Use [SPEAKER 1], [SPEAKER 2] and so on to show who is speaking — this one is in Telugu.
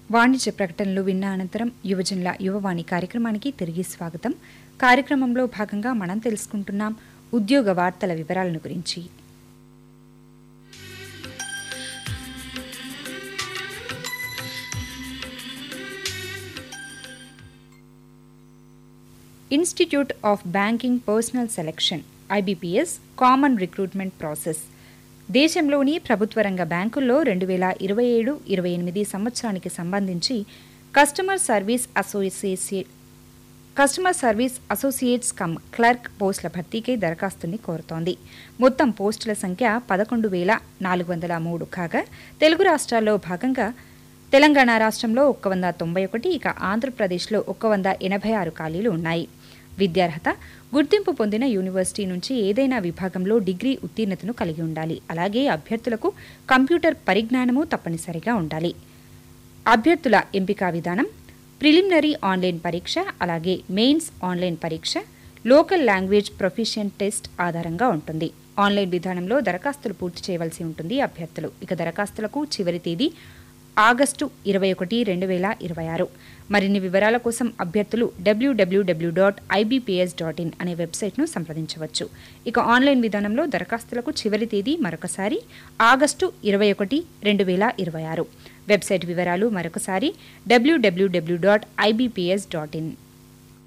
[SPEAKER 1] వాణిజ్య ప్రకటనలు విన్న అనంతరం యువజనుల యువవాణి కార్యక్రమానికి తిరిగి స్వాగతం కార్యక్రమంలో భాగంగా మనం తెలుసుకుంటున్నాం ఉద్యోగ వార్తల వివరాలను గురించి institute of banking personnel selection IBPS common recruitment process దేశంలోని ప్రభుత్వ రంగ బ్యాంకుల్లో రెండు వేల ఇరవై ఏడు ఇరవై ఎనిమిది సంవత్సరానికి సంబంధించి customer service associate customer service associates cum clerk పోస్టుల భర్తీకై దరఖాస్తుని కోరుతోంది మొత్తం పోస్టుల సంఖ్య పదకొండు వేల నాలుగు వందల మూడు కాగా తెలుగు రాష్ట్రాల్లో భాగంగా తెలంగాణ రాష్ట్రంలో ఒక్క వంద తొంభై ఒకటి ఇక ఆంధ్రప్రదేశ్లో ఒక్క వంద ఎనభై ఆరు ఖాళీలు ఉన్నాయి విద్యార్హత గుర్తింపు పొందిన యూనివర్సిటీ నుంచి ఏదైనా విభాగంలో డిగ్రీ ఉత్తీర్ణతను కలిగి ఉండాలి అలాగే అభ్యర్థులకు కంప్యూటర్ పరిజ్ఞానము తప్పనిసరిగా ఉండాలి అభ్యర్థుల ఎంపిక విధానం ప్రిలిమినరీ ఆన్లైన్ పరీక్ష అలాగే మెయిన్స్ ఆన్లైన్ పరీక్ష లోకల్ లాంగ్వేజ్ ప్రొఫిషియన్ టెస్ట్ ఆధారంగా ఉంటుంది ఆన్లైన్ విధానంలో దరఖాస్తులు పూర్తి చేయవలసి ఉంటుంది అభ్యర్థులు ఇక దరఖాస్తులకు చివరి తేదీ ఆగస్టు ఇరవై ఒకటి రెండు వేల ఇరవై ఆరు మరిన్ని వివరాల కోసం అభ్యర్థులు డబ్ల్యూడబ్ల్యూడబ్ల్యూ డాట్ ఐబీపీఎస్ డాట్ ఇన్ అనే వెబ్సైట్ను సంప్రదించవచ్చు ఇక ఆన్లైన్ విధానంలో దరఖాస్తులకు చివరి తేదీ మరొకసారి ఆగస్టు ఇరవై ఒకటి రెండు వేల ఇరవై ఆరు వెబ్సైట్ వివరాలు మరొకసారి డబ్ల్యూడబ్ల్యూడబ్ల్యూ డాట్ ఐబీపీఎస్ డాట్ ఇన్